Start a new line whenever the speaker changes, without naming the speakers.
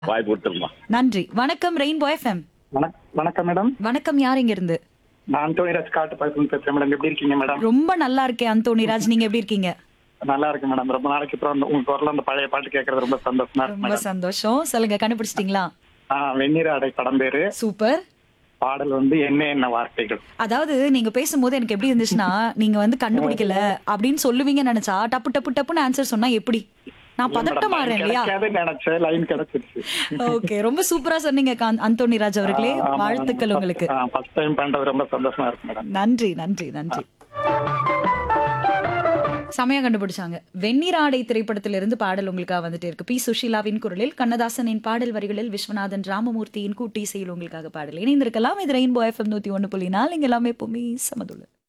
வாய்ப்பு கொடுத்துருமா
நன்றி வணக்கம் ரெயின்போ எஃப்எம்
வணக்- வணக்கம் மேடம்
வணக்கம் யார் இங்க இருந்து
நான் அந்தோனிராஜ் காட்டு பக்கத்துல பேசுறேன் மேடம் எப்படி இருக்கீங்க மேடம்
ரொம்ப நல்லா இருக்கேன் அந்தோணிராஜ் நீங்க எப்படி இருக்கீங்க
நல்லா இருக்கு மேடம் ரொம்ப நாளைக்கு அப்புறம் அந்த- உங்க குரல்ல அந்த பழைய பாட்டு கேட்கறது ரொம்ப சந்தோஷமா இருக்கு
ரொம்ப
மேடம்
சந்தோஷம் சொல்லுங்க கண்டுபிடிச்சிட்டீங்களா
ஆ வெந்நீர் அடை படம் பேரு
சூப்பர்
பாடல் வந்து என்ன என்ன வார்த்தைகள்
அதாவது நீங்க பேசும்போது எனக்கு எப்படி இருந்துச்சுன்னா நீங்க வந்து கண்டுபிடிக்கல அப்படின்னு சொல்லுவீங்கன்னு நினைச்சா டப்பு டப்பு டப்புன்னு ஆன்சர் சொன்னா எப்படி நான் பதட்டம் ஆறேன் இல்லையா
கிடைக்காதுன்னு நினைச்சேன் லைன் கிடைச்சிருச்சு
ஓகே ரொம்ப சூப்பரா சொன்னீங்க காந்த்- அந்தோணிராஜ் அவர்களே வாழ்த்துக்கள் உங்களுக்கு
ஃபர்ஸ்ட் டைம் பண்றது ரொம்ப சந்தோஷமா இருக்கு மேடம்
நன்றி நன்றி நன்றி செமையா கண்டுபிடிச்சாங்க வெந்நீராடை திரைப்படத்திலிருந்து பாடல் உங்களுக்காக வந்துட்டு இருக்கு பி சுஷீலாவின் குரலில் கண்ணதாசனின் பாடல் வரிகளில் விஸ்வநாதன் ராமமூர்த்தியின் கூட்டி இசையில் உங்களுக்காக பாடல் இணைந்திருக்கலாம் இது ரெயின்போ எஃப்எம் நூத்தி ஒன்று புள்ளி நாலு இங்க எல்லாமே எப்பவுமே சமதுள்ள